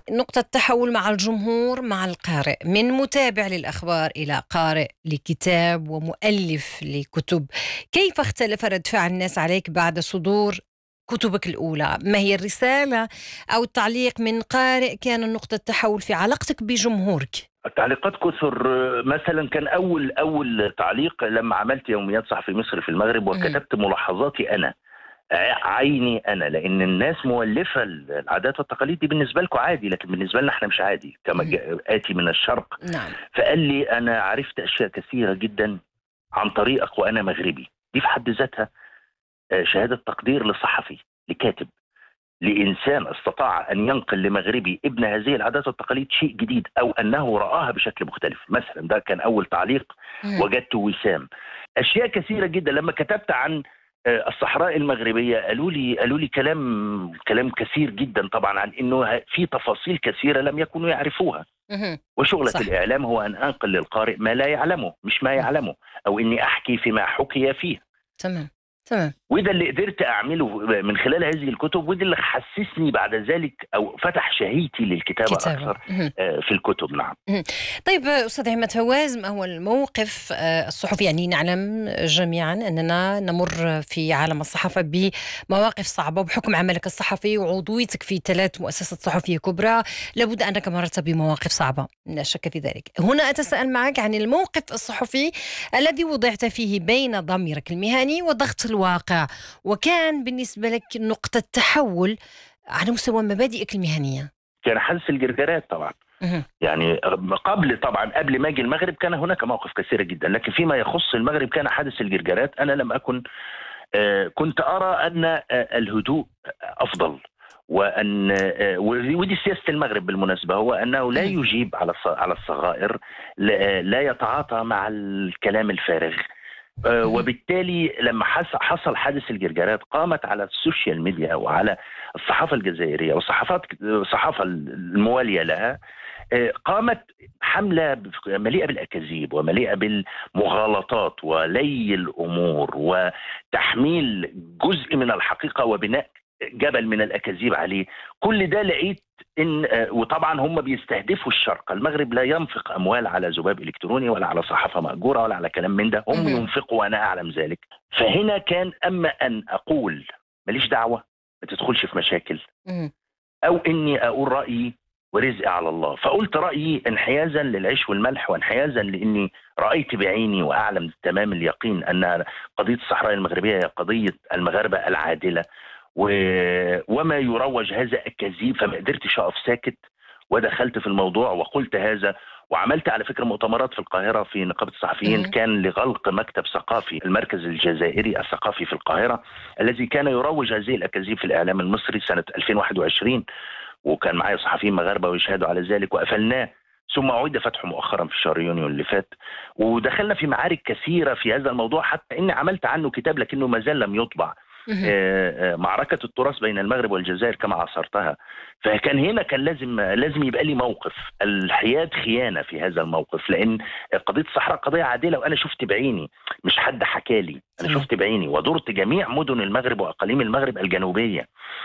نقطة تحول مع الجمهور مع القارئ من متابع للأخبار إلى قارئ لكتاب ومؤلف لكتب كيف اختلف رد فعل الناس عليك بعد صدور كتبك الأولى ما هي الرسالة أو التعليق من قارئ كان نقطة تحول في علاقتك بجمهورك التعليقات كثر مثلا كان اول اول تعليق لما عملت يوميات صحفي مصر في المغرب وكتبت ملاحظاتي انا عيني انا لان الناس مولفه العادات والتقاليد دي بالنسبه لكم عادي لكن بالنسبه لنا احنا مش عادي كما اتي من الشرق نعم فقال لي انا عرفت اشياء كثيره جدا عن طريقك وانا مغربي دي في حد ذاتها شهاده تقدير لصحفي لكاتب لانسان استطاع ان ينقل لمغربي ابن هذه العادات والتقاليد شيء جديد او انه راها بشكل مختلف مثلا ده كان اول تعليق وجدته وسام اشياء كثيره جدا لما كتبت عن الصحراء المغربيه قالوا لي قالوا لي كلام كلام كثير جدا طبعا عن انه في تفاصيل كثيره لم يكونوا يعرفوها وشغله صح. الاعلام هو ان انقل للقارئ ما لا يعلمه مش ما يعلمه او اني احكي فيما حكي فيه تمام تمام وده اللي قدرت اعمله من خلال هذه الكتب وده اللي حسسني بعد ذلك او فتح شهيتي للكتابه كتابة. اكثر في الكتب نعم طيب استاذ احمد فواز ما هو الموقف الصحفي يعني نعلم جميعا اننا نمر في عالم الصحافه بمواقف صعبه بحكم عملك الصحفي وعضويتك في ثلاث مؤسسات صحفيه كبرى لابد انك مررت بمواقف صعبه لا شك في ذلك هنا اتساءل معك عن الموقف الصحفي الذي وضعت فيه بين ضميرك المهني وضغط الواقع وكان بالنسبة لك نقطة تحول على مستوى مبادئك المهنية كان حدث الجرجرات طبعا يعني قبل طبعا قبل ما اجي المغرب كان هناك مواقف كثيره جدا لكن فيما يخص المغرب كان حادث الجرجرات انا لم اكن كنت ارى ان الهدوء افضل وان ودي سياسه المغرب بالمناسبه هو انه لا يجيب على على الصغائر لا يتعاطى مع الكلام الفارغ وبالتالي لما حصل حادث الجرجرات قامت على السوشيال ميديا وعلى الصحافه الجزائريه والصحافات الصحافه المواليه لها قامت حمله مليئه بالاكاذيب ومليئه بالمغالطات ولي الامور وتحميل جزء من الحقيقه وبناء جبل من الاكاذيب عليه كل ده لقيت ان وطبعا هم بيستهدفوا الشرق المغرب لا ينفق اموال على ذباب الكتروني ولا على صحافه ماجوره ولا على كلام من ده هم ينفقوا وانا اعلم ذلك فهنا كان اما ان اقول ماليش دعوه ما تدخلش في مشاكل او اني اقول رايي ورزقي على الله فقلت رايي انحيازا للعيش والملح وانحيازا لاني رايت بعيني واعلم تمام اليقين ان قضيه الصحراء المغربيه هي قضيه المغاربه العادله و... وما يروج هذا الكذيب فما قدرتش اقف ساكت ودخلت في الموضوع وقلت هذا وعملت على فكره مؤتمرات في القاهره في نقابه الصحفيين كان لغلق مكتب ثقافي المركز الجزائري الثقافي في القاهره الذي كان يروج هذه الاكاذيب في الاعلام المصري سنه 2021 وكان معايا صحفيين مغاربه ويشهدوا على ذلك وقفلناه ثم عيد فتحه مؤخرا في شهر يونيو اللي فات ودخلنا في معارك كثيره في هذا الموضوع حتى اني عملت عنه كتاب لكنه ما زال لم يطبع معركة التراث بين المغرب والجزائر كما عصرتها فكان هنا كان لازم لازم يبقى لي موقف الحياد خيانة في هذا الموقف لأن قضية الصحراء قضية عادلة وأنا شفت بعيني مش حد حكى لي أنا شفت بعيني ودرت جميع مدن المغرب وأقاليم المغرب الجنوبية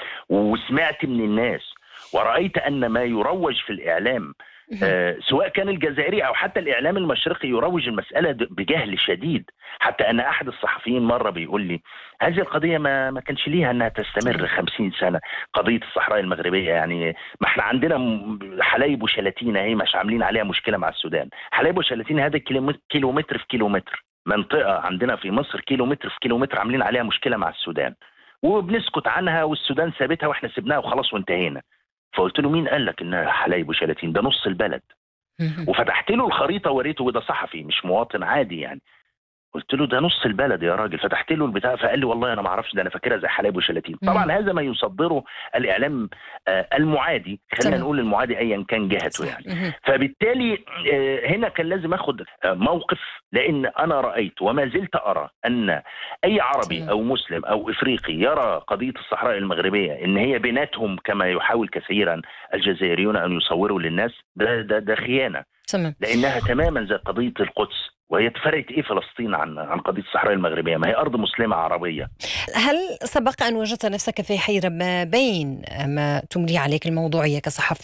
وسمعت من الناس ورأيت أن ما يروج في الإعلام آه سواء كان الجزائري او حتى الاعلام المشرقي يروج المساله بجهل شديد حتى ان احد الصحفيين مره بيقول لي هذه القضيه ما ما كانش ليها انها تستمر 50 سنه قضيه الصحراء المغربيه يعني ما احنا عندنا حلايب وشلاتين اهي مش عاملين عليها مشكله مع السودان حلايب وشلاتين هذا كيلومتر في كيلومتر منطقه عندنا في مصر كيلومتر في كيلومتر عاملين عليها مشكله مع السودان وبنسكت عنها والسودان سابتها واحنا سبناها وخلاص وانتهينا فقلت له مين قال لك انها حلايب وشلاتين ده نص البلد وفتحت له الخريطه وريته وده صحفي مش مواطن عادي يعني قلت له ده نص البلد يا راجل فتحت له البتاع فقال لي والله انا ما اعرفش ده انا فاكرها زي حلايب وشلاتين طبعا هذا ما يصدره الاعلام المعادي خلينا نقول المعادي ايا كان جهته يعني فبالتالي هنا كان لازم اخد موقف لان انا رايت وما زلت ارى ان اي عربي او مسلم او افريقي يرى قضيه الصحراء المغربيه ان هي بيناتهم كما يحاول كثيرا الجزائريون ان يصوروا للناس ده ده, ده خيانه تمام لانها تماما زي قضيه القدس وهي فرقت ايه فلسطين عن عن قضيه الصحراء المغربيه ما هي ارض مسلمه عربيه هل سبق ان وجدت نفسك في حيره ما بين ما تملي عليك الموضوعيه كصحفي